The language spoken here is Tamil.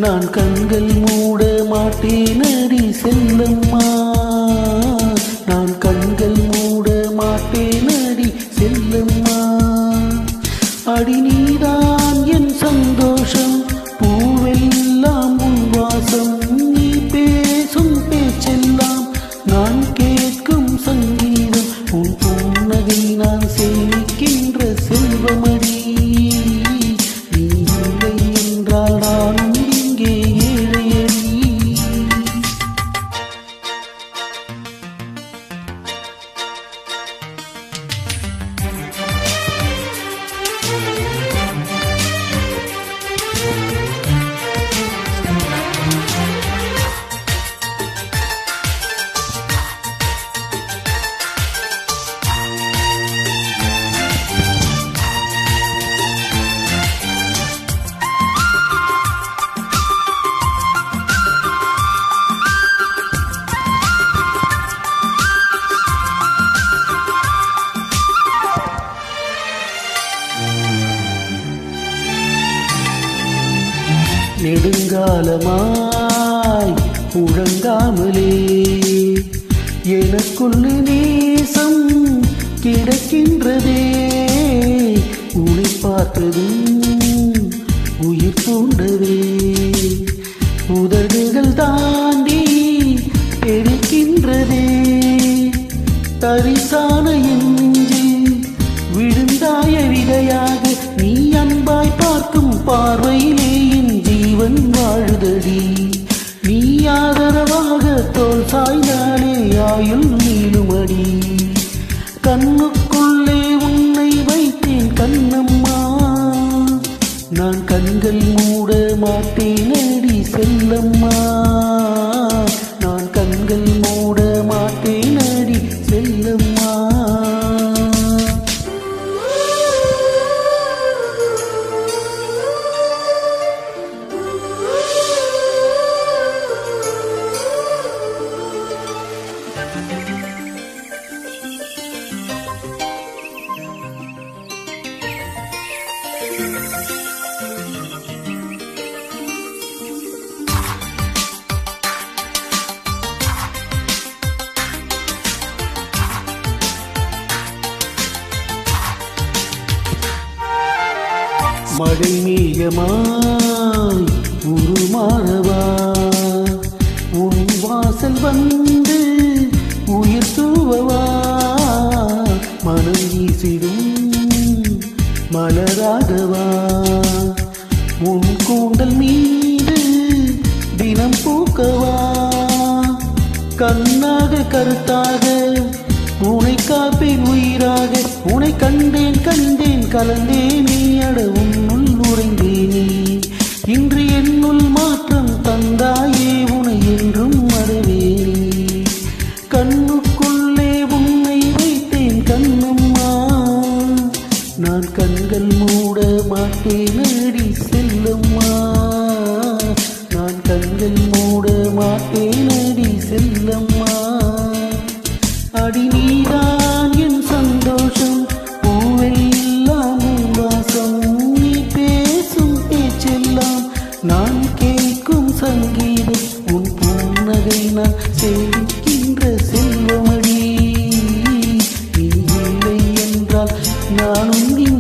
நான் கண்கள் மூட மாட்டேனடி செல்லம்மா நான் கண்கள் மூட மாட்டேனடி செல்லம்மா அடி நீதான் என் சந்தோஷம் பூவெல்லாம் உன் வாசம் நீ பேசும் பேச்செல்லாம் நான் கேட்கும் சங்கீதம் உன் புன்னகை நான் சேமிக்கின்ற செல்வமடி நீ இல்லை என்றால் நானும் இங்கே ஏழையடி நெடுங்காலமாய் உழங்காமலே எனக்குள்ள நேசம் கிடக்கின்றதே உன்னை பார்த்ததும் உயிர் தூண்டவே உதடுகள் தாண்டி தெரிக்கின்றதே தரிசான என் நெஞ்சில் விழுந்தாய விதையாக நீ அன்பாய் பார்க்கும் பார்வையிலே என் ஜீவன் வாழுதடி நீ ஆதரவாக தோல் சாய்ந்தாலே ஆயுள் நீளுமடி கண்ணுக்குள்ளே உன்னை வைத்தேன் கண்ணம்மா நான் கண்கள் மூட மாட்டேனடி செல்லம்மா நான் கண்கள் மூட மாட்டேனடி செல்லம்மா மழை மேகமாய் உருமாறவா உன் வாசல் வந்து உயிர் தூவவா மனம் வீசிடும் மலராகவா உன் கூந்தல் மீது தினம் பூக்கவா கண்ணாக கருத்தாக உனை காப்பேன் உயிராக உனை கண்டேன் கண்டேன் கலந்தேன் நீ அட உன்னுள் நுழைந்தேனே இன்று என்னுள் மாற்றம் தந்தாயே உனை என்றும் மறவேனே கண்ணுக்குள்ளே உன்னை வைத்தேன் கண்ணம்மா நான் கண்கள் மூட மாட்டேன் அடி செல்லம்மா நான் கண்கள் மூட மாட்டேன் அடி செல்லம்மா அடி நீதான் என் சந்தோஷம் பூவெல்லாம் உன் வாசம் நீ பேசும் பேச்செல்லாம் நான் கேட்கும் சங்கீதம் உன் புன்னகை நான் சேமிக்கின்ற செல்வமடி நீ இல்லை என்றால் நானும்